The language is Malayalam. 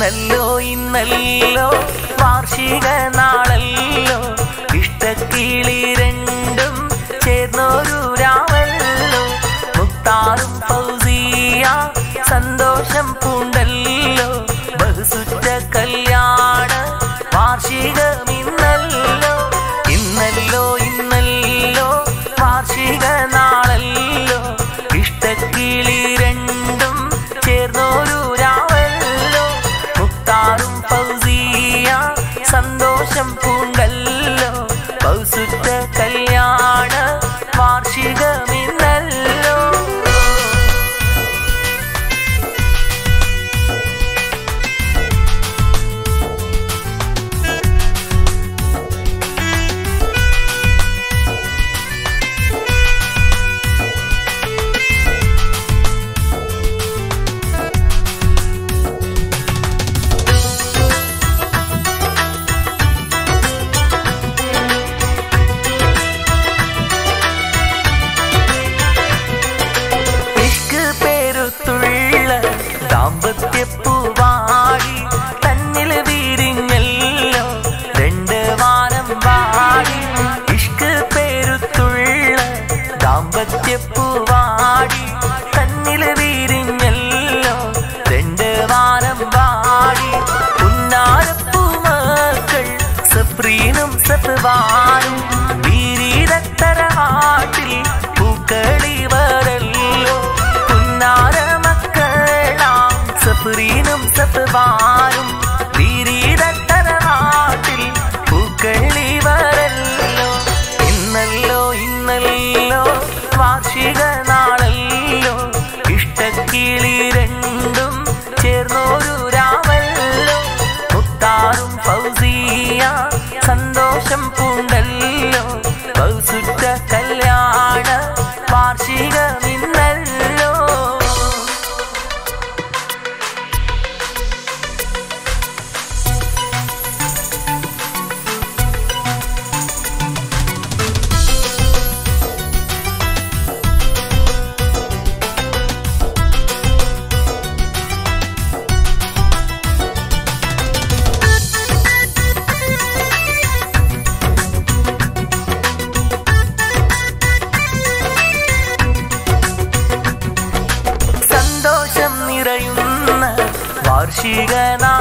ഇന്നല്ലോ ഇന്നല്ലോ വാർഷിക നാളല്ലോ ഇഷ്ടക്കിളി രണ്ടും ചേർന്നൊരു രാവല്ലോ മുക്താറും ഫൗസിയ സന്തോഷം പൂണ്ടല്ലോ ബഹുസുറ്റ കല്യാണ വാർഷികമിന്നല്ലോ ഇന്നല്ലോ ഇന്നല്ലോ വാർഷിക നാളല്ലോ ഇഷ്ടക്കിളി രണ്ടും ചേർന്നൊരു രാവല്ലോ മുക്താറും ഫൗസിയ സന്തോഷം പൂണ്ടല്ലോ ബൗസുറ്റ കല്യാണ വാർഷികമിന്നല്ലോ ഇഷ്ക് പേരുത്തുള്ള ദാമ്പത്യപ്പൂവാടി തന്നിൽ വീരിഞ്ഞല്ലോ രണ്ട് വാനം വാടി ഇഷ്ക് പേരുത്തുള്ള ദാമ്പത്യപ്പൂവാടി തന്നിൽ വീരിഞ്ഞല്ലോ രണ്ട് വാനം വാടി പുന്നാരപ്പൂമക്കൾ സപ്രീനും സത്വാനും വീരീരത്തരഹാട്ടിൽ പൂക്കളിവരല്ലോ പുന്നാര മക്കളാം സപ്രീനും സത്വാനും വീരീരത്തരഹാട്ടിൽ പൂക്കളിവരല്ലോ ഇന്നല്ലോ ഇന്നല്ലോ വാർഷിക നാളല്ലോ ഇഷ്ടക്കിളി രണ്ടും ചേർന്നൊരു രാവല്ലോ മുത്താറും ഫൗസിയ സന്തോഷം പൂണ്ടല്ലോ ബൗസുറ്റ കല്യാണ വാർഷികമിന്നല്ലോ സന്തോഷം നിറയുന്ന വാർഷിക